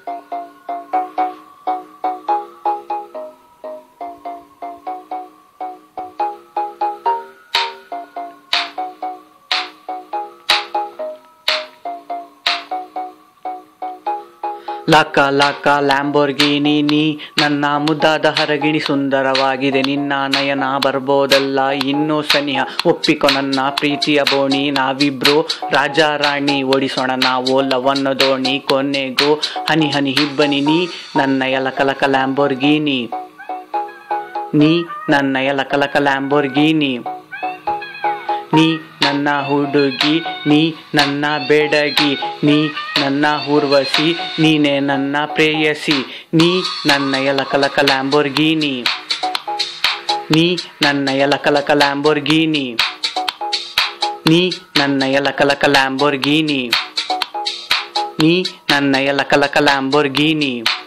ಲಾಕ ಲಾಕ Lamborghini ನೀ ನನ್ನ ಮುದ್ದಾದ ಹರಗಿಣಿ ಸುಂದರವಾಗಿದೆ ನಿನ್ನ ನಯನ ಬರ್ಬೋದಲ್ಲ ಇನ್ನೂ ಸನಿಹ ಒಪ್ಪಿಕೊ ನನ್ನ ಪ್ರೀತಿಯ ಬೋಣಿ ನಾವಿಬ್ರು ರಾಜ ರಾಣಿ ಓಡಿಸೋಣ ನಾವು ಲವನ್ನ ದೋಣಿ ಕೊನೆಗೂ ಹನಿ ಹನಿ ಹಿಬ್ಬನಿ ನೀ ನನ್ನ ಎಲಕಲಕ ಲ್ಯಾಂಬೋರ್ಗಿನಿ ನೀ ನನ್ನ ಎಲಕಲಕ ಲ್ಯಾಂಬೋರ್ಗಿನಿ ನೀ ನನ್ನ ಹುಡುಗಿ ನೀ ನನ್ನ ಬೆಡಗಿ ನೀ ನನ್ನ ಊರ್ವಶಿ ನೀನೇ ನನ್ನ ಪ್ರೇಯಸಿ ನೀ ನನ್ನ ಎಲಕಲಕ ಲ್ಯಾಂಬೋರ್ಗಿನಿ ನೀ ನನ್ನ ಎಲಕಲಕ ಲ್ಯಾಂಬೋರ್ಗಿನಿ ನೀ ನನ್ನ ಎಲಕಲಕ ಲ್ಯಾಂಬೋರ್ಗಿನಿ ನೀ ನನ್ನ ಎಲಕಲಕ ಲ್ಯಾಂಬೋರ್ಗಿನಿ